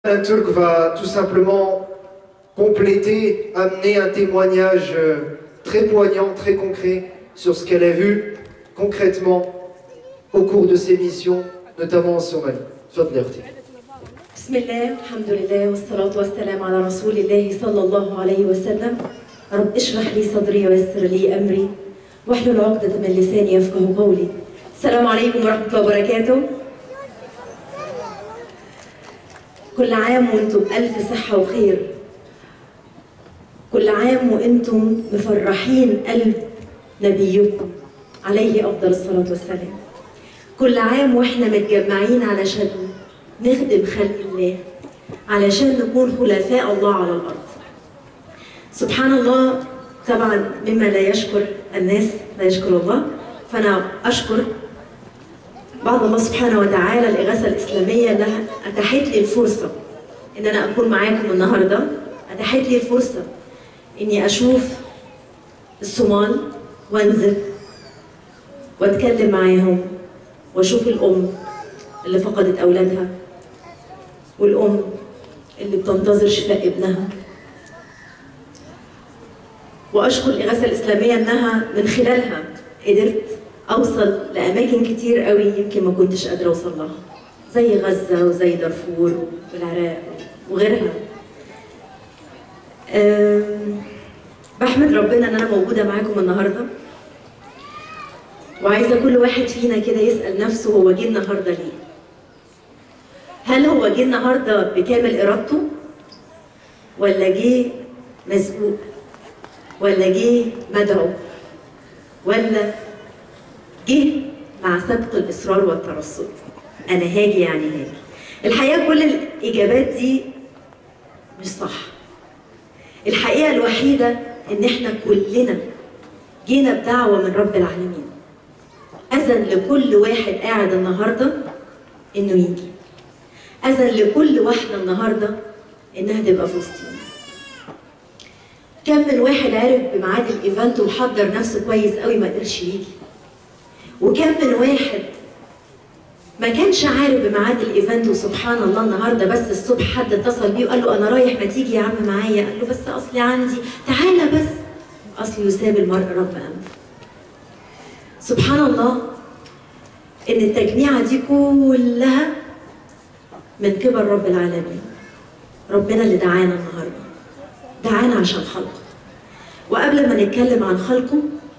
Un Turc va tout simplement compléter, amener un témoignage euh, très poignant, très concret sur ce qu'elle a vu concrètement au cours de ses missions, notamment en Somalie. Soit l'heure. بسم الله الحمد لله والصلاة والسلام على رسول الله صلى الله عليه وسلم رب اشرح لي صدري ويسر لي أمري واحلل عقدة من لساني يفقه قولي السلام عليكم ورحمة الله وبركاته كل عام وانتم بألف صحة وخير كل عام وانتم مفرحين قلب نبيكم عليه أفضل الصلاة والسلام كل عام واحنا متجمعين علشان نخدم خلق الله علشان نكون خلفاء الله على الأرض سبحان الله طبعا مما لا يشكر الناس لا يشكر الله فأنا أشكر بعد الله سبحانه وتعالى الإغاثة الإسلامية أنها أتاحت لي الفرصة إن أنا أكون معاكم النهاردة أتاحت لي الفرصة إني أشوف الصومال وأنزل وأتكلم معاهم وأشوف الأم اللي فقدت أولادها والأم اللي بتنتظر شفاء ابنها وأشكر الإغاثة الإسلامية إنها من خلالها قدرت أوصل لأماكن كتير قوي يمكن ما كنتش قادرة أوصل لها زي غزة وزي دارفور والعراق وغيرها أم، بحمد ربنا إن أنا موجودة معاكم النهاردة وعايزة كل واحد فينا كده يسأل نفسه هو جه النهاردة ليه هل هو جه النهارده بكامل ارادته ولا جه مزقوق ولا جه مدعو ولا جه مع سبق الاصرار والترصد انا هاجي يعني هاجي الحقيقه كل الاجابات دي مش صح الحقيقه الوحيده ان احنا كلنا جينا بدعوه من رب العالمين اذن لكل واحد قاعد النهارده انه يجي أذن لكل واحدة النهاردة إنها تبقى في وسطينا. كم من واحد عرف بميعاد الإيفنت وحضر نفسه كويس قوي ما قدرش يجي. وكم من واحد ما كانش عارف بميعاد الإيفنت وسبحان الله النهارده بس الصبح حد اتصل بيه وقال له أنا رايح ما تيجي يا عم معايا؟ قال له بس أصلي عندي تعالى بس. أصل يساب المرء رب أنف. سبحان الله إن التجميعة دي كلها من قبل رب العالمين ربنا اللي دعانا النهارده دعانا عشان خلقه وقبل ما نتكلم عن خلقه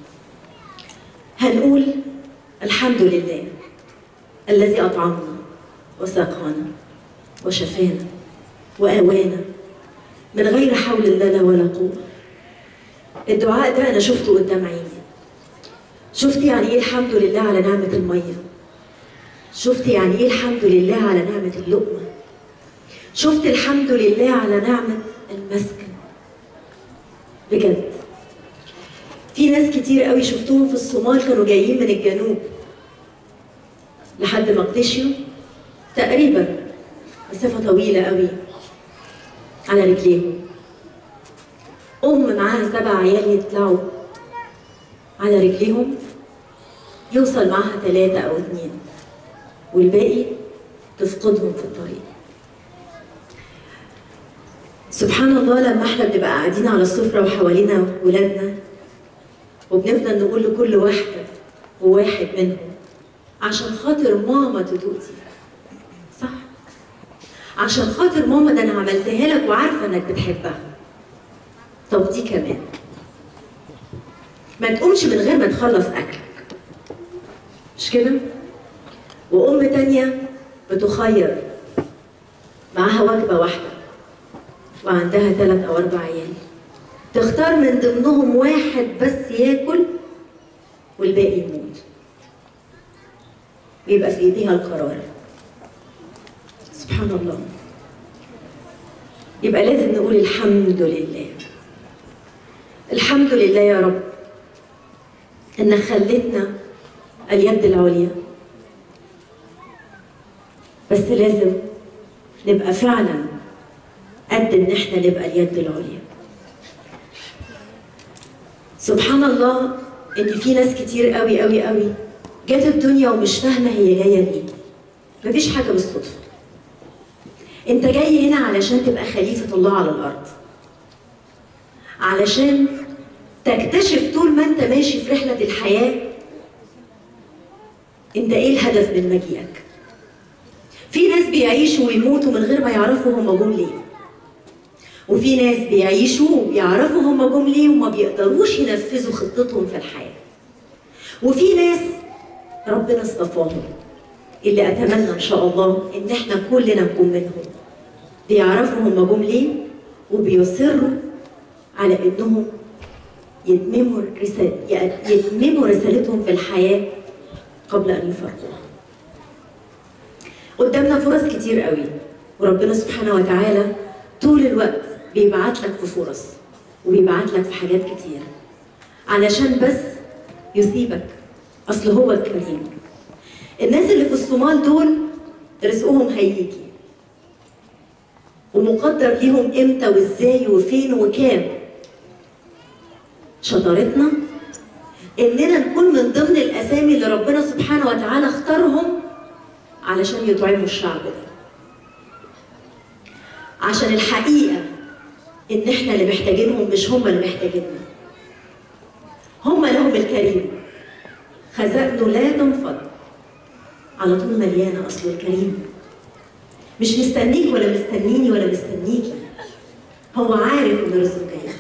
هنقول الحمد لله الذي أطعمنا وسقانا وشفانا وآوانا من غير حول لنا ولا قوة الدعاء ده أنا شفته قدام عيني شفت يعني إيه الحمد لله على نعمة المية شفت يعني ايه الحمد لله على نعمة اللقمة شفت الحمد لله على نعمة المسكن بجد في ناس كتير قوي شفتهم في الصومال كانوا جايين من الجنوب لحد مقدشيو تقريبا مسافة طويلة قوي على رجليهم أم معاها سبع عيال يطلعوا على رجليهم يوصل معاها ثلاثة أو اتنين والباقي تفقدهم في الطريق سبحان الله لما احنا بنبقى قاعدين على السفرة وحوالينا ولادنا وبنفضل نقول لكل واحدة وواحد منهم عشان خاطر ماما تدوقتي صح عشان خاطر ماما ده انا عملتها لك وعارفه انك بتحبها طب دي كمان ما تقومش من غير ما تخلص اكلك مش كده وأم تانية بتخير معاها وجبة واحدة وعندها ثلاث أو أربع عيال تختار من ضمنهم واحد بس ياكل والباقي يموت ويبقى في ايديها القرار سبحان الله يبقى لازم نقول الحمد لله الحمد لله يا رب انك خلتنا اليد العليا بس لازم نبقى فعلا قد ان احنا نبقى اليد العليا سبحان الله ان في ناس كتير قوي قوي قوي جت الدنيا ومش فاهمه هي جايه ليه مفيش حاجه بالصدفه انت جاي هنا علشان تبقى خليفة الله على الأرض علشان تكتشف طول ما انت ماشي في رحلة الحياة انت ايه الهدف من مجيئك في ناس بيعيشوا ويموتوا من غير ما يعرفوا هم جم ليه وفي ناس بيعيشوا ويعرفوا هم جم ليه وما بيقدروش ينفذوا خطتهم في الحياة وفي ناس ربنا اصطفاهم اللي اتمنى ان شاء الله ان احنا كلنا نكون منهم بيعرفوا هم جم ليه وبيصروا على انهم يتمموا رسالة يتمموا رسالتهم في الحياة قبل أن يفرقوها. قدامنا فرص كتير قوي وربنا سبحانه وتعالى طول الوقت بيبعت لك في فرص وبيبعت لك في حاجات كتير علشان بس يثيبك أصل هو الكريم. الناس اللي في الصومال دول رزقهم هيجي ومقدر ليهم امتى وازاي وفين وكام شطارتنا اننا نكون من ضمن الاسامي اللي ربنا سبحانه وتعالى اختارهم علشان يطعموا الشعب ده عشان الحقيقه ان احنا اللي محتاجينهم مش هم اللي محتاجيننا هم لهم الكريم خزائنه لا تنفض على طول مليانه اصل الكريم مش مستنيك ولا مستنيني ولا مستنيكي هو عارف ان رزقه جاي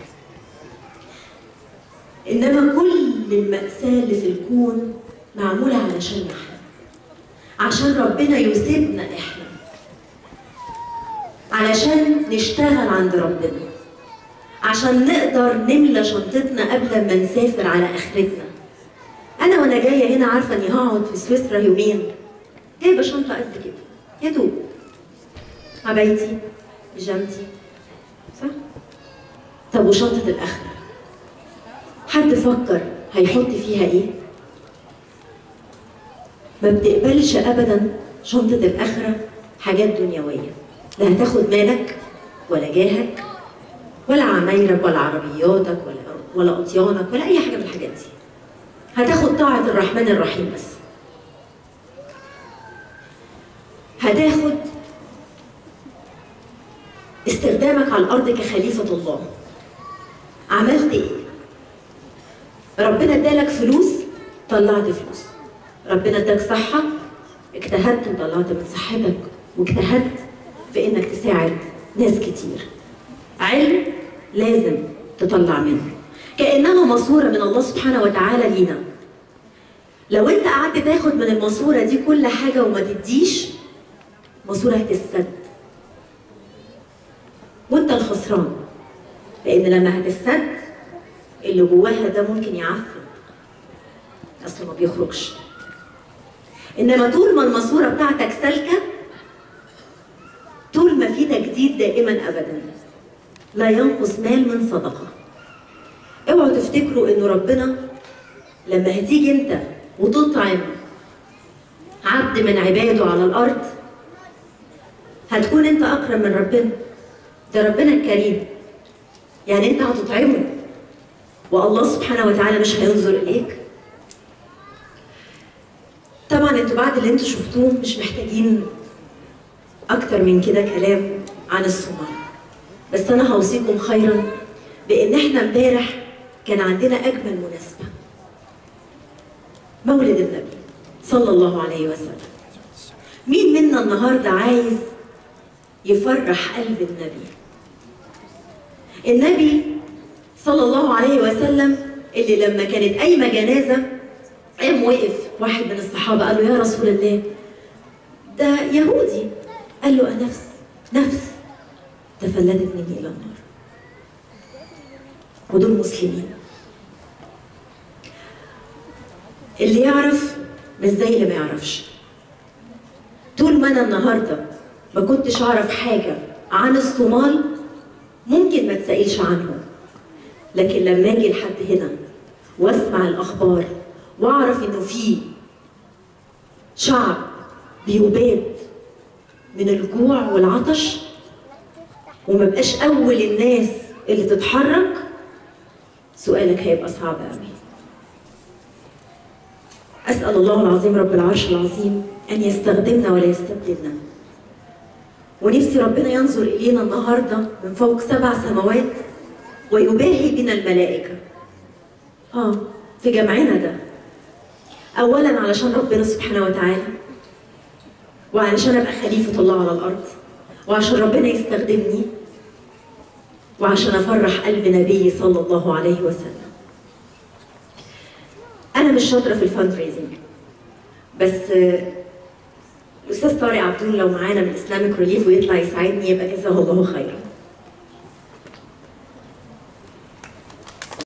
انما كل المأساة اللي في الكون معمولة علشان احنا عشان ربنا يسيبنا احنا علشان نشتغل عند ربنا عشان نقدر نملى شنطتنا قبل ما نسافر على اخرتنا انا وانا جايه هنا عارفه اني هقعد في سويسرا يومين جايبه شنطه قد كده يا دوب عبايتي بيجامتي صح طب وشنطه الاخره حد فكر هيحط فيها ايه ما بتقبلش ابدا شنطه الاخره حاجات دنيويه لا هتاخد مالك ولا جاهك ولا عمايرك ولا عربياتك ولا ولا اطيانك ولا اي حاجه من الحاجات دي هتاخد طاعه الرحمن الرحيم بس هتاخد استخدامك على الارض كخليفه الله عملت ايه ربنا ادالك فلوس طلعت فلوس ربنا اداك صحه اجتهدت وطلعت من صحتك واجتهدت في انك تساعد ناس كتير علم لازم تطلع منه كانها ماسوره من الله سبحانه وتعالى لينا لو انت قعدت تاخد من الماسوره دي كل حاجه وما تديش ماسوره هتسد وانت الخسران لان لما هتسد اللي جواها ده ممكن يعفن اصل ما بيخرجش انما طول ما الماسوره بتاعتك سالكه طول ما في تجديد دائما ابدا لا ينقص مال من صدقه اوعوا تفتكروا انه ربنا لما هتيجي انت وتطعم عبد من عباده على الارض هتكون انت اكرم من ربنا ده ربنا الكريم يعني انت هتطعمه والله سبحانه وتعالى مش هينظر اليك طبعا انتوا بعد اللي انتوا شفتوه مش محتاجين اكتر من كده كلام عن الصومال بس انا هوصيكم خيرا بان احنا امبارح كان عندنا اجمل مناسبه مولد النبي صلى الله عليه وسلم مين منا النهارده عايز يفرح قلب النبي النبي صلى الله عليه وسلم اللي لما كانت قايمه جنازه قام وقف واحد من الصحابه قال له يا رسول الله ده يهودي قال له نفس نفس تفلتت مني الى النار ودول مسلمين اللي يعرف مش زي اللي ما يعرفش طول ما انا النهارده ما كنتش اعرف حاجه عن الصومال ممكن ما تسألش عنهم لكن لما اجي لحد هنا واسمع الاخبار واعرف انه في شعب بيباد من الجوع والعطش وما بقاش اول الناس اللي تتحرك سؤالك هيبقى صعب قوي اسال الله العظيم رب العرش العظيم ان يستخدمنا ولا يستبدلنا ونفسي ربنا ينظر إلينا النهاردة من فوق سبع سماوات ويباهي بنا الملائكة آه في جمعنا ده أولا علشان ربنا سبحانه وتعالى وعلشان أبقى خليفة الله على الأرض وعشان ربنا يستخدمني وعشان أفرح قلب نبي صلى الله عليه وسلم أنا مش شاطرة في الفند ريزنج بس آه، الأستاذ طارق عبدون لو معانا من إسلامك ريليف ويطلع يساعدني يبقى جزاه الله خيرا